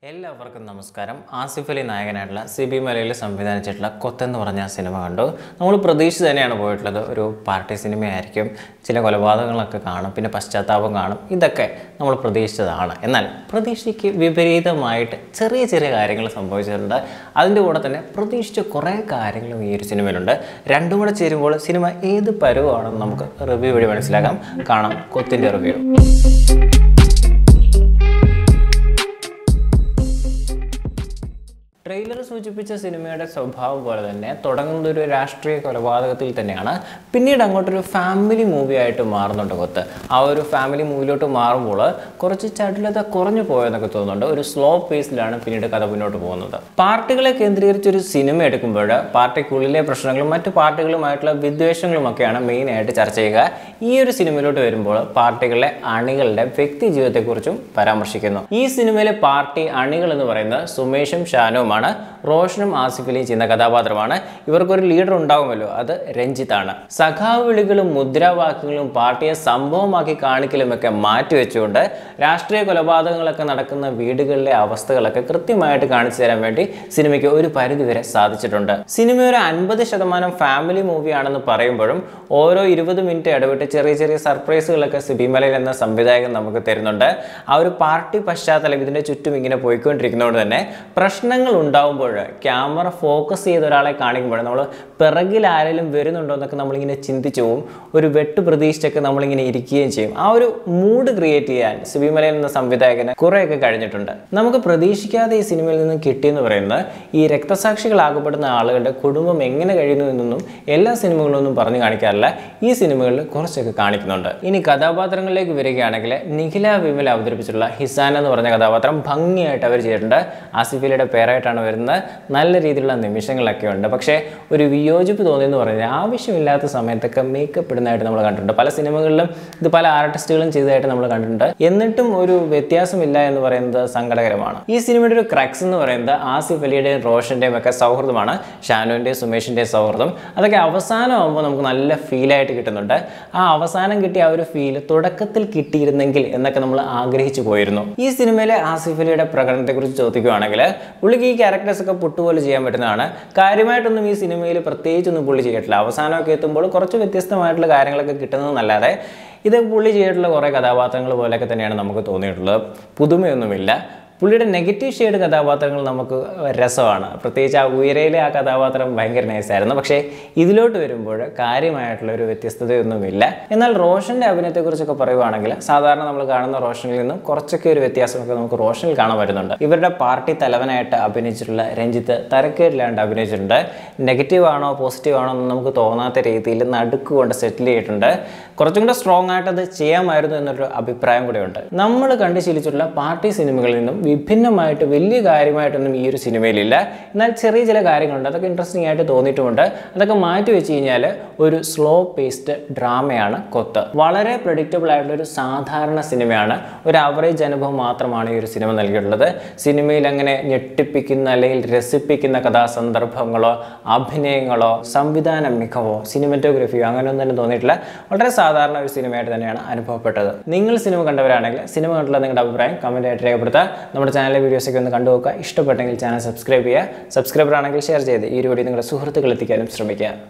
എല്ലാവർക്കും നമസ്കാരം ആസിഫ് അലി നായകനായിട്ടുള്ള സിബി മലയിൽ സംവിധാനിച്ചിട്ടുള്ള കൊത്തെന്ന് പറഞ്ഞ സിനിമ കണ്ടു നമ്മൾ പ്രതീക്ഷിച്ച് തന്നെയാണ് പോയിട്ടുള്ളത് ഒരു പാർട്ടി സിനിമയായിരിക്കും ചില കൊലപാതകങ്ങളൊക്കെ കാണും പിന്നെ പശ്ചാത്താപം കാണും ഇതൊക്കെ നമ്മൾ പ്രതീക്ഷിച്ചതാണ് എന്നാൽ പ്രതീക്ഷയ്ക്ക് വിപരീതമായിട്ട് ചെറിയ ചെറിയ കാര്യങ്ങൾ സംഭവിച്ചിട്ടുണ്ട് അതിൻ്റെ കൂടെ തന്നെ പ്രതീക്ഷിച്ച കുറേ കാര്യങ്ങളും ഈ ഒരു സിനിമയിലുണ്ട് രണ്ടും കൂടെ ചേരുമ്പോൾ സിനിമ ഏത് പരുവാണെന്ന് നമുക്ക് റിവ്യൂ വഴി മനസ്സിലാക്കാം കാണാം കൊത്തിൻ്റെ റിവ്യൂ ട്രെയിലർ സൂചിപ്പിച്ച സിനിമയുടെ സ്വഭാവം പോലെ തന്നെ തുടങ്ങുന്നത് ഒരു രാഷ്ട്രീയ കൊലപാതകത്തിൽ തന്നെയാണ് പിന്നീട് അങ്ങോട്ടൊരു ഫാമിലി മൂവി ആയിട്ട് മാറുന്നുണ്ട് കൊത്ത് ആ ഒരു ഫാമിലി മൂവിയിലോട്ട് മാറുമ്പോൾ കുറച്ച് ചടുലത കുറഞ്ഞു പോയെന്നൊക്കെ തോന്നുന്നുണ്ട് ഒരു സ്ലോ പേസിലാണ് പിന്നീട് കഥ മുന്നോട്ട് പോകുന്നത് പാർട്ടികളെ കേന്ദ്രീകരിച്ച് ഒരു സിനിമ എടുക്കുമ്പോൾ പാർട്ടിക്കുള്ളിലെ പ്രശ്നങ്ങളും മറ്റു പാർട്ടികളുമായിട്ടുള്ള വിദ്വേഷങ്ങളുമൊക്കെയാണ് മെയിനായിട്ട് ചർച്ച ചെയ്യുക ഈ ഒരു സിനിമയിലോട്ട് വരുമ്പോൾ പാർട്ടികളിലെ അണികളുടെ വ്യക്തി ജീവിതത്തെക്കുറിച്ചും പരാമർശിക്കുന്നു ഈ സിനിമയിലെ പാർട്ടി അണികൾ എന്ന് പറയുന്നത് സുമേഷും ഷാനുവുമാണ് റോഷനും ആസിഫലിയും ചെയ്യുന്ന കഥാപാത്രമാണ് ഇവർക്കൊരു ലീഡർ ഉണ്ടാവുമല്ലോ അത് രഞ്ജിത്താണ് സഖാവ് വിളികളും മുദ്രാവാക്യങ്ങളും പാർട്ടിയെ സംഭവമാക്കി കാണിക്കലുമൊക്കെ മാറ്റിവെച്ചുകൊണ്ട് രാഷ്ട്രീയ കൊലപാതകങ്ങളൊക്കെ നടക്കുന്ന വീടുകളിലെ അവസ്ഥകളൊക്കെ കൃത്യമായിട്ട് കാണിച്ചു തരാൻ വേണ്ടി സിനിമയ്ക്ക് ഒരു പരിധിവരെ സാധിച്ചിട്ടുണ്ട് സിനിമ ഒരു അൻപത് ശതമാനം ഫാമിലി മൂവിയാണെന്ന് പറയുമ്പോഴും ഓരോ ഇരുപത് മിനിറ്റ് ഇടവിട്ട് ചെറിയ ചെറിയ സർപ്രൈസുകളൊക്കെ സിബിമലയിൽ എന്ന സംവിധായകൻ നമുക്ക് തരുന്നുണ്ട് ആ ഒരു പാർട്ടി പശ്ചാത്തലം ഇതിൻ്റെ ചുറ്റും ഇങ്ങനെ പോയിക്കൊണ്ടിരിക്കുന്നതുകൊണ്ട് തന്നെ പ്രശ്നങ്ങൾ ഉണ്ടാവുമ്പോൾ ക്യാമറ ഫോക്കസ് ചെയ്ത ഒരാളെ കാണിക്കുമ്പോൾ നമ്മൾ പിറകിൽ ആരെങ്കിലും വരുന്നുണ്ടോ എന്നൊക്കെ നമ്മളിങ്ങനെ ചിന്തിച്ചു പോവും ഒരു വെട്ട് പ്രതീക്ഷിച്ചൊക്കെ നമ്മളിങ്ങനെ ഇരിക്കുകയും ചെയ്യും ആ ഒരു മൂഡ് ക്രിയേറ്റ് ചെയ്യാൻ സിബിമലയിൽ എന്ന സംവിധായകന് കുറേയൊക്കെ കഴിഞ്ഞിട്ടുണ്ട് നമുക്ക് പ്രതീക്ഷിക്കാതെ ഈ സിനിമയിൽ നിന്ന് കിട്ടിയെന്ന് പറയുന്നത് ഈ രക്തസാക്ഷികളാകപ്പെടുന്ന ആളുകളുടെ കുടുംബം എങ്ങനെ കഴിയുന്നു എന്നൊന്നും എല്ലാ സിനിമകളൊന്നും പറഞ്ഞു കാണിക്കാറില്ല ഈ സിനിമകളിൽ കുറച്ചൊക്കെ കാണിക്കുന്നുണ്ട് ഇനി കഥാപാത്രങ്ങളിലേക്ക് വരികയാണെങ്കിൽ നിഖില വിമൽ അവതരിപ്പിച്ചിട്ടുള്ള ഹിസാൻ എന്ന് പറഞ്ഞ കഥാപാത്രം ഭംഗിയായിട്ട് അവർ ചെയ്തിട്ടുണ്ട് ആസിഫലിയുടെ പേരായിട്ടാണ് വരുന്നത് നല്ല രീതിയിലുള്ള നിമിഷങ്ങളൊക്കെ ഉണ്ട് പക്ഷേ ഒരു വിയോജിപ്പ് തോന്നിയെന്ന് പറഞ്ഞാൽ ആവശ്യമില്ലാത്ത സമയത്തൊക്കെ മേക്കപ്പ് ഇടുന്നതായിട്ട് നമ്മൾ കണ്ടിട്ടുണ്ട് പല സിനിമകളിലും ഇത് പല ആർട്ടിസ്റ്റുകളും ചെയ്തതായിട്ട് നമ്മൾ കണ്ടിട്ടുണ്ട് എന്നിട്ടും ഒരു വ്യത്യാസമില്ല എന്ന് പറയുന്നത് സങ്കടകരമാണ് ഈ സിനിമയുടെ ഒരു ക്രക്സ് എന്ന് പറയുന്നത് ആസിഫ് അലിയുടെയും റോഷൻ്റെയും ഒക്കെ സൗഹൃദമാണ് ഷാനുവിൻ്റെയും സുമേഷിൻ്റെയും സൗഹൃദം അതൊക്കെ അവസാനമാകുമ്പോൾ നമുക്ക് നല്ല ഫീലായിട്ട് കിട്ടുന്നുണ്ട് ആ അവസാനം കിട്ടിയ ആ ഒരു ഫീൽ തുടക്കത്തിൽ കിട്ടിയിരുന്നെങ്കിൽ എന്നൊക്കെ നമ്മൾ ആഗ്രഹിച്ചു പോയിരുന്നു ഈ സിനിമയിലെ ആസിഫ് അലിയുടെ പ്രകടനത്തെക്കുറിച്ച് ചോദിക്കുകയാണെങ്കിൽ പുള്ളിക്ക് ഈ ക്യാരക്ടേഴ്സ് ഒക്കെ പുട്ടുപോലെ ചെയ്യാൻ പറ്റുന്നതാണ് കാര്യമായിട്ടൊന്നും ഈ സിനിമയിൽ പ്രത്യേകിച്ചൊന്നും പുള്ളി ചെയ്തിട്ടില്ല അവസാനമൊക്കെ എത്തുമ്പോൾ കുറച്ച് വ്യത്യസ്തമായിട്ടുള്ള കാര്യങ്ങളൊക്കെ കിട്ടുന്നതെന്നല്ലാതെ ഇത് പുള്ളി ചെയ്തിട്ടുള്ള കുറേ കഥാപാത്രങ്ങൾ പോലെയൊക്കെ തന്നെയാണ് നമുക്ക് തോന്നിയിട്ടുള്ളത് പുതുമയൊന്നുമില്ല പുള്ളിയുടെ നെഗറ്റീവ് ഷെയ്ഡ് കഥാപാത്രങ്ങൾ നമുക്ക് രസമാണ് പ്രത്യേകിച്ച് ആ ഉയരയിലെ ആ കഥാപാത്രം ഭയങ്കര നൈസായിരുന്നു പക്ഷേ ഇതിലോട്ട് വരുമ്പോൾ കാര്യമായിട്ടുള്ള ഒരു വ്യത്യസ്തതയൊന്നുമില്ല എന്നാൽ റോഷൻ്റെ അഭിനയത്തെക്കുറിച്ചൊക്കെ പറയുവാണെങ്കിൽ സാധാരണ നമ്മൾ കാണുന്ന റോഷനിൽ നിന്നും കുറച്ചൊക്കെ ഒരു വ്യത്യാസമൊക്കെ നമുക്ക് റോഷനിൽ കാണാൻ വരുന്നുണ്ട് ഇവരുടെ പാർട്ടി തലവനായിട്ട് അഭിനയിച്ചിട്ടുള്ള രഞ്ജിത്ത് തരക്കേടില്ലാണ്ട് അഭിനയിച്ചിട്ടുണ്ട് നെഗറ്റീവ് ആണോ പോസിറ്റീവ് ആണോ എന്ന് നമുക്ക് തോന്നാത്ത രീതിയിൽ നടുക്ക് കൊണ്ട് സെറ്റിൽ ചെയ്തിട്ടുണ്ട് കുറച്ചും കൂടെ സ്ട്രോങ് ആയിട്ട് അത് ചെയ്യാമായിരുന്നു എന്നൊരു അഭിപ്രായം കൂടെയുണ്ട് നമ്മൾ കണ്ടു ശീലിച്ചിട്ടുള്ള പാർട്ടി സിനിമകളിൽ നിന്നും വിഭിന്നമായിട്ട് വലിയ കാര്യമായിട്ടൊന്നും ഈ ഒരു സിനിമയിലില്ല എന്നാൽ ചെറിയ ചില കാര്യങ്ങളുണ്ട് അതൊക്കെ ഇൻട്രസ്റ്റിംഗ് ആയിട്ട് തോന്നിയിട്ടുമുണ്ട് അതൊക്കെ മാറ്റി വെച്ച് കഴിഞ്ഞാൽ ഒരു സ്ലോ പേസ്ഡ് ഡ്രാമയാണ് കൊത്ത് വളരെ പ്രഡിക്റ്റബിൾ ആയിട്ടുള്ള ഒരു സാധാരണ സിനിമയാണ് ഒരു ആവറേജ് അനുഭവം മാത്രമാണ് ഈ ഒരു സിനിമ നൽകിയിട്ടുള്ളത് സിനിമയിൽ അങ്ങനെ ഞെട്ടിപ്പിക്കുന്ന അല്ലെങ്കിൽ രസിപ്പിക്കുന്ന കഥാസന്ദർഭങ്ങളോ അഭിനയങ്ങളോ സംവിധാന മികവോ സിനിമറ്റോഗ്രഫിയോ അങ്ങനെയൊന്നും തന്നെ തോന്നിയിട്ടില്ല വളരെ സാധാരണ ഒരു സിനിമയായിട്ട് തന്നെയാണ് അനുഭവപ്പെട്ടത് നിങ്ങൾ സിനിമ കണ്ടവരാണെങ്കിൽ സിനിമ കണ്ടുള്ള നിങ്ങളുടെ അഭിപ്രായം കമൻ്റ് ആയിട്ട് രേഖപ്പെടുത്തുക നമ്മുടെ ചാനലിലെ വീഡിയോസൊക്കെ ഒന്ന് കണ്ടു നോക്കുക ഇഷ്ടപ്പെട്ടെങ്കിൽ ചാനൽ സബ്സ്ക്രൈബ് ചെയ്യുക സബ്സ്ക്രൈബർ ആണെങ്കിൽ ഷെയർ ചെയ്ത് ഈ ഒരു വീഡിയോ നിങ്ങളുടെ സുഹൃത്തുക്കൾ എത്തിക്കാനും ശ്രമിക്കുക